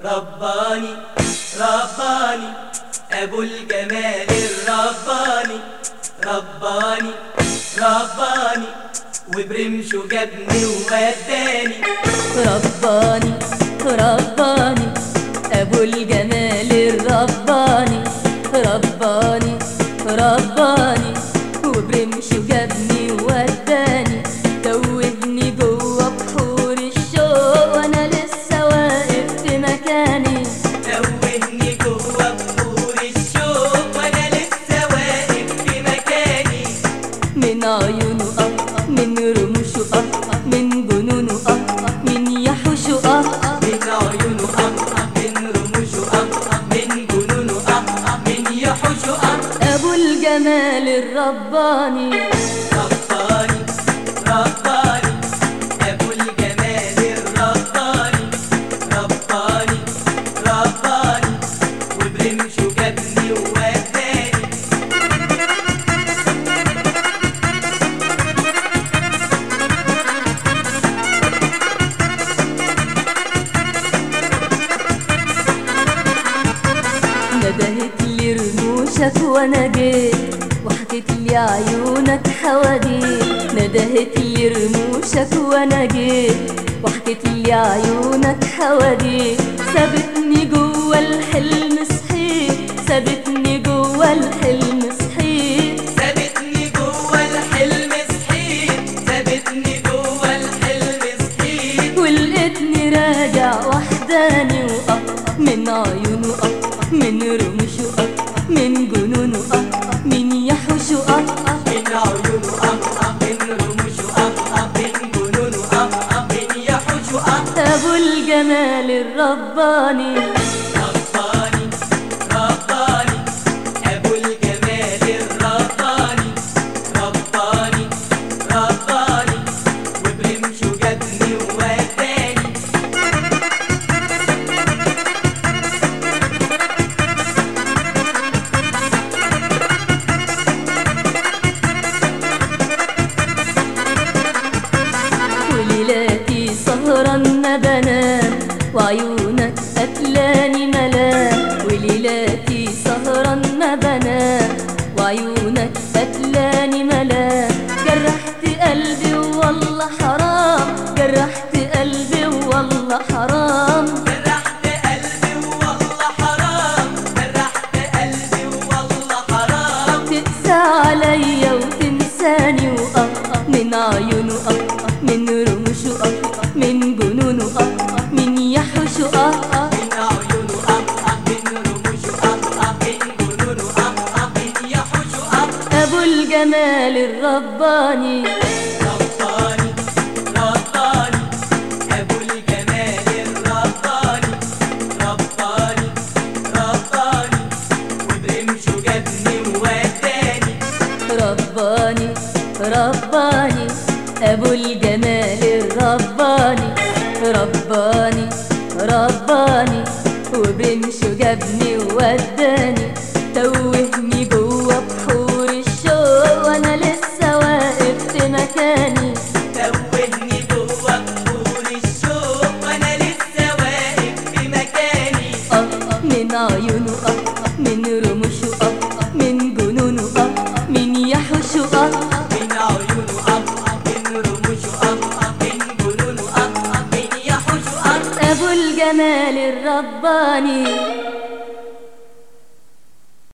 رباني رباني أبو الجمال الرباني رباني رباني وبرمشه جابني ووداني رباني رباني أبو الجمال الرباني رباني رباني وبرمشه جابني ووداني توهني جوا بحور الشوق وأنا لسه واقف في مكاني توهني جوا بحور الشوق وأنا لسه واقف في مكاني من عيونه آه من رموشه آه من جنونه آه من يحوشه آه من عيونه أم من رموشه أم من جنونه أم من يحوشه أم أبو الجمال الرباني رباني رباني أبو الجمال الرباني رباني رباني وبرمشه جابني ووداني ندهت لي رموشك وانا جيت وحكيت لي عيونك حواديت ندهت لي رموشك وانا جيت وحكيت لي عيونك حواديت سابتني جوا الحلم صحيت سابتني جوا الحلم صحيت سابتني جوا الحلم صحيت سابتني جوا الحلم صحيت ولقيتني راجع وحداني وأه من عيونه أه من رموشه أه من جنونه أه من يحوشه أه من عيونه أم أم من رموشه أم أم من جنونه أم أم من يحوشه أم أبو الجمال الرباني رباني رباني أبو الجمال الرباني رباني رباني وبرمشه جابني ووداني وليلاتي سهران ما بنام وعيونك قتلاني ملام وليلاتي سهران ما بنام وعيونك قتلاني ملام جرحت قلبي والله حرام جرحت قلبي والله حرام جرحت قلبي والله حرام جرحت قلبي والله حرام تقسى عليا وتنساني وأه من عيونه أه من رموشه أه من جنونه أه من يحوشه أه من عيونه أم أم من رموشه أم أم من جنونه أم أم من يحوشه أم أبو الجمال الرباني رباني رباني أبو الجمال الرباني رباني رباني وبرمشه جابني ووداني رباني رباني أبو الجمال الرباني رباني رباني وبرمشه جابني ووداني توهني جوا بحور الشوق وأنا لسه واقف في مكاني توهني جوا بحور الشوق وأنا لسه واقف في مكاني آه من عيونه آه من رموشه آه من جنونه آه من يحوشه آه من عيونه أم أم من رموشه أم أم من جنونه أم أم من يحوشه أم أبو الجمال الرباني